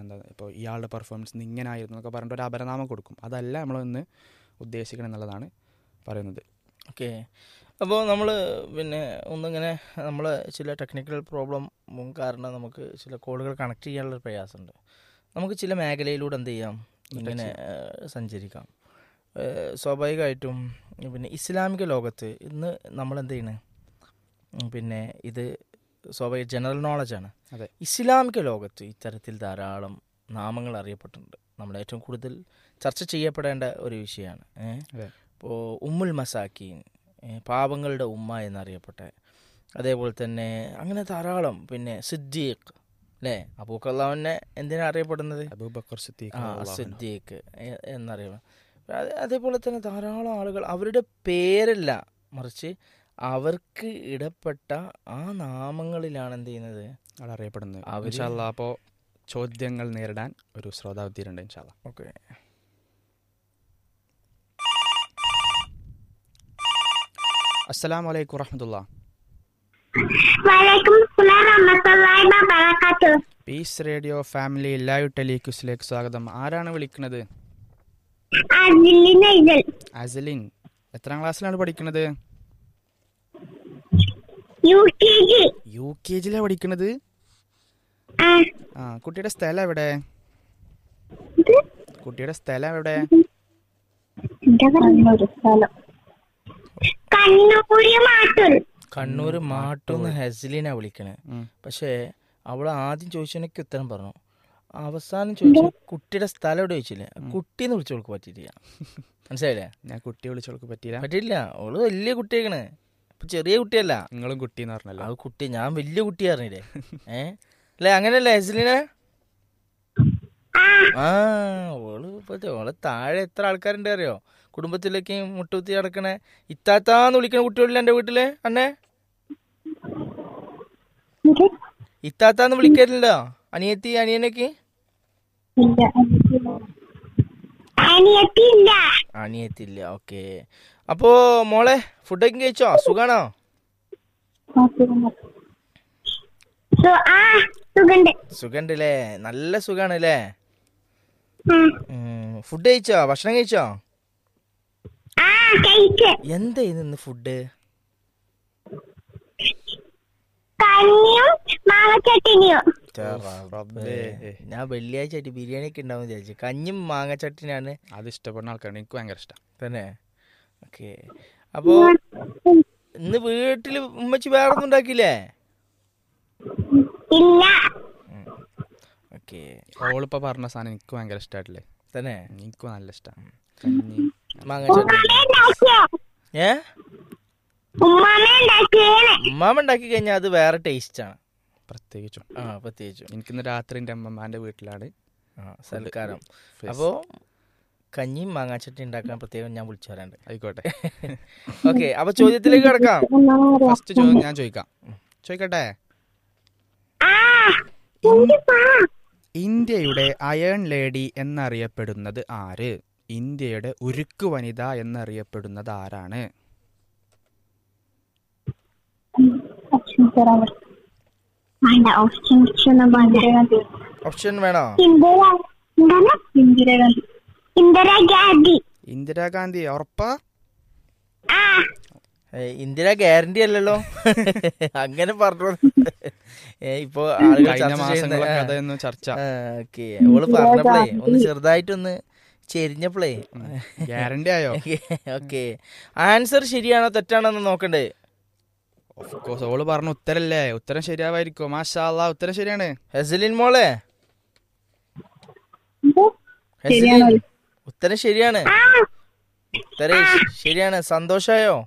എന്താ ഇപ്പോൾ ഇയാളുടെ പെർഫോമൻസ് ഇങ്ങനെ ആയിരുന്നു എന്നൊക്കെ പറഞ്ഞിട്ട് ഒരു അപരനാമം കൊടുക്കും അതല്ല നമ്മളൊന്ന് ഉദ്ദേശിക്കണം എന്നുള്ളതാണ് പറയുന്നത് ഓക്കെ അപ്പോൾ നമ്മൾ പിന്നെ ഒന്നിങ്ങനെ നമ്മൾ ചില ടെക്നിക്കൽ പ്രോബ്ലം കാരണം നമുക്ക് ചില കോളുകൾ കണക്ട് ചെയ്യാനുള്ള പ്രയാസമുണ്ട് നമുക്ക് ചില മേഖലയിലൂടെ എന്ത് ചെയ്യാം ഇങ്ങനെ ഏഹ്, സഞ്ചരിക്കാം ഏഹ്, സ്വാഭാവികമായിട്ടും പിന്നെ ഇസ്ലാമിക ലോകത്ത് ഇന്ന് നമ്മൾ എന്ത് ചെയ്യണേ ഉം, പിന്നെ ഇത് സ്വാഭാവിക ജനറൽ നോളജാണ് അതെ. ഇസ്ലാമിക ലോകത്ത് ഇത്തരത്തിൽ ധാരാളം നാമങ്ങൾ അറിയപ്പെട്ടിട്ടുണ്ട് നമ്മൾ ഏറ്റവും കൂടുതൽ ചർച്ച ചെയ്യപ്പെടേണ്ട ഒരു വിഷയമാണ് ഏഹ് അതെ. ഇപ്പോൾ ഉമ്മുൽ മസാക്കീൻ ഏ, പാപങ്ങളുടെ ഉമ്മ എന്നറിയപ്പെട്ട അതേപോലെ തന്നെ അങ്ങനെ ധാരാളം പിന്നെ സിദ്ദീഖ് അല്ലേ അബൂക്കല്ലാവിനെ എന്തിനാ അറിയപ്പെടുന്നത് അബൂബക്കർ സിദ്ദീഖ് ആ റളിയല്ലാഹു അൻഹു. സിദ്ദീഖ് എ- എന്നറിയപ്പെടും അത് അതേപോലെ തന്നെ ധാരാളം ആളുകൾ അവരുടെ പേരല്ല മറിച്ച് അവർക്ക് ഇടപെട്ട ആ നാമങ്ങളിലാണ് എന്ത് ചെയ്യുന്നത് അവിടെ അറിയപ്പെടുന്നത് അവര് ഇൻഷാല്ലാ അപ്പോൾ ചോദ്യങ്ങൾ നേരിടാൻ ഒരു ശ്രോതാവ്യത്തിയുണ്ട് ഇൻഷാല്ല ഓക്കെ അസ്സലാമു അലൈക്കും വറഹമത്തുള്ള വലൈക്കും സ്ലാം റഹ്മത്തുള്ളാഹി വബറകാതുഹു പീസ് റേഡിയോ ഫാമിലി ലൈവ് ടെലിക്യൂസിലേക്ക് സ്വാഗതം ആരാണ് വിളിക്കുന്നത് അജിലി നൈജൽ അസലിൻ എത്രാം ക്ലാസ്സിലാണ് പഠിക്കുന്നത് U K G U K ജിയിലാണ് പഠിക്കുന്നത് ആ ആ കുട്ടിയുടെ സ്ഥലം എവിടെ ഇത് കുട്ടിയുടെ സ്ഥലം എവിടെ എന്താ പറഞ്ഞൊരു സ്ഥലം കണ്ണൂര് മാട്ടൂർ കണ്ണൂർ മാട്ടൂന്ന് ഹെസ്ലിനാ വിളിക്കണേ ഉം. പക്ഷേ അവൾ ആദ്യം ചോദിച്ചതിനൊക്കെ ഉത്തരം പറഞ്ഞു അവസാനം ചോദിച്ചു കുട്ടിയുടെ സ്ഥലം എവിടെ ചോദിച്ചില്ലേ കുട്ടീന്ന് വിളിച്ചു കൊടുക്ക് പറ്റിയിട്ടില്ല മനസ്സിലായില്ലേ ഞാൻ കുട്ടിയെ വിളിച്ചോൾക്ക് പറ്റിയില്ല പറ്റിയില്ല അവള് വലിയ കുട്ടിയാക്കണ് ഇപ്പൊ ചെറിയ കുട്ടിയല്ല നിങ്ങളും കുട്ടി എന്ന് പറഞ്ഞല്ലോ ആ കുട്ടി ഞാൻ വലിയ കുട്ടി അറിഞ്ഞില്ലേ ഏ അല്ലേ അങ്ങനെയല്ലേ ഹെസ്ലിന ആ ഓള് ഇപ്പത്തെ ഓളെ താഴെ എത്ര ആൾക്കാരുണ്ട് അറിയോ കുടുംബത്തിലേക്ക് മുട്ടുകുത്തി നടക്കണേ ഇത്താത്താന്ന് വിളിക്കണ കുട്ടികളില്ല എന്റെ വീട്ടില് അന്നെ ഇത് ഇത്താത്താന്ന് വിളിക്കാറില്ലല്ലോ അനിയത്തി അനിയനൊക്കെ ഇല്ല അനിയത്തില്ല അനിയത്തില്ല ഓക്കെ അപ്പോ മോളെ ഫുഡൊക്കെ കഴിച്ചോ സുഖാണോ സു- ആ സുഖണ്ട് സുഖണ്ടല്ലേ നല്ല സുഖാണല്ലേ ആ, ഫുഡ് കഴിച്ചോ ഭക്ഷണം കഴിച്ചോ ആ കഴിച്ച് എന്താ ഇന്ന് ഫുഡ് കഞ്ഞിയും മാങ്ങച്ചട്ടിനിയും റബ്ബേ. ഞാൻ വെള്ളിയാഴ്ച ആയിട്ട് ബിരിയാണി ഒക്കെ ഉണ്ടാവും വിചാരിച്ചു കഞ്ഞും മാങ്ങ ചട്ടിനാണ് അത് ഇഷ്ടപ്പെടുന്ന ആൾക്കാരാണ് എനിക്ക് ഭയങ്കര ഇഷ്ടം തന്നെ ഓക്കെ അപ്പോ ഇന്ന് വീട്ടില് ഉമ്മച്ചി വേറെ ഒന്നും ഉണ്ടാക്കിയില്ലേ ഇല്ല ഓക്കെ ഓളിപ്പോ പറഞ്ഞ സാധനം എനിക്ക് ഭയങ്കര ഇഷ്ടമായിട്ടില്ലേ തന്നെ എനിക്ക് നല്ല ഇഷ്ടമാണ് കഞ്ഞി മാങ്ങ ചട്ടി ഉണ്ടാക്കിയേ ഏ ഉമ്മാമ ഉണ്ടാക്കിയേനെ ഉമ്മാമ ഉണ്ടാക്കി കഴിഞ്ഞാൽ അത് വേറെ ടേസ്റ്റ് ആണ് പ്രത്യേകിച്ചും ആ പ്രത്യേകിച്ചും എനിക്കിന്ന് രാത്രി എൻ്റെ അമ്മമാൻ്റെ വീട്ടിലാണ് ആ സൽക്കാരം ഫെസ്. അപ്പോ കഞ്ഞിയും മാങ്ങാച്ചട്ടി ഉണ്ടാക്കാൻ പ്രത്യേകം ഞാൻ വിളിച്ചു വരാണ്ട് ആയിക്കോട്ടെ ഓക്കെ അപ്പൊ ചോദ്യത്തിലേക്ക് കിടക്കാം ഫസ്റ്റ് ചോദ്യം ഞാൻ ചോദിക്കാം ചോദിക്കട്ടെ ആ എന്തിപ്പാ ഇന്ത്യയുടെ അയൺ ലേഡി എന്നറിയപ്പെടുന്നത് ആര് ഇന്ത്യയുടെ ഉരുക്കു വനിത എന്നറിയപ്പെടുന്നത് ആരാണ് ഓപ്ഷൻ തരാൻ വേണ്ട ഓപ്ഷൻ ഇന്ദിരാഗാന്ധി ഓപ്ഷൻ വേണോ ഇന്ദിര എന്താണ് ഇന്ദിരാഗാന്ധി ഇന്ദിരാഗാന്ധി ഇന്ദിരാഗാന്ധി ഉറപ്പാ ആ ഏ, ഇന്ദിര ഗ്യാരണ്ടി അല്ലല്ലോ അങ്ങനെ പറഞ്ഞു ഏ, ഇപ്പൊ ആളുകൾ കഴിഞ്ഞ ചർച്ച ചെയ്യുന്ന- മാസങ്ങളൊക്കെ ആ, അതായിരുന്നു ചർച്ച ആ, ഓക്കേ ഓള് പറഞ്ഞപ്പോഴേ ഒന്ന് ചെറുതായിട്ടൊന്ന് ചെരിഞ്ഞപ്പോഴേ ഗ്യാരണ്ടി ആയോ ഓക്കെ ആൻസർ ശരിയാണോ തെറ്റാണോ എന്ന് നോക്കണ്ടേ ഓഫ് കോഴ്സ് ഓള് പറഞ്ഞ ഉത്തരല്ലേ ഉത്തരം ശരിയാവായിരിക്കും മാഷാ അല്ലാ ഉത്തരം ശരിയാണ് ഹെസലിൻ മോളെ ഹെസലിൻ ഉത്തരം ശരിയാണ് ഉത്തരം ശരിയാണ് സന്തോഷായോ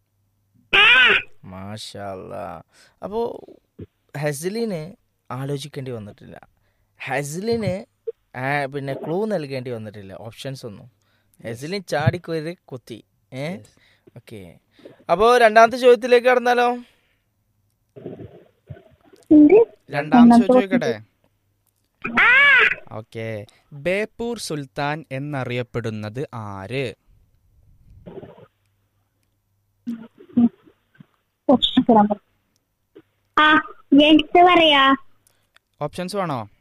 മാഷല്ല അപ്പോ ഹെസലിന് ആലോചിക്കേണ്ടി വന്നിട്ടില്ല ഹെസലിന് ആ, പിന്നെ ക്ലൂ നൽകേണ്ടി വന്നിട്ടില്ല ഓപ്ഷൻസ് ഒന്നും ഹെസലിൻ ചാടിക്കൊരു കുത്തി ഏ ഓക്കെ അപ്പോ രണ്ടാമത്തെ ചോദ്യത്തിലേക്ക് കടന്നാലോ രണ്ടാമത്തെ ചോദ്യം ചോദിക്കട്ടെ ഓക്കെ ബേപ്പൂർ സുൽത്താൻ എന്നറിയപ്പെടുന്നത് ആര് ഓപ്ഷൻ തരാൻ ആ ജെൻസ് പറയാ ഓപ്ഷൻസ് വേണോ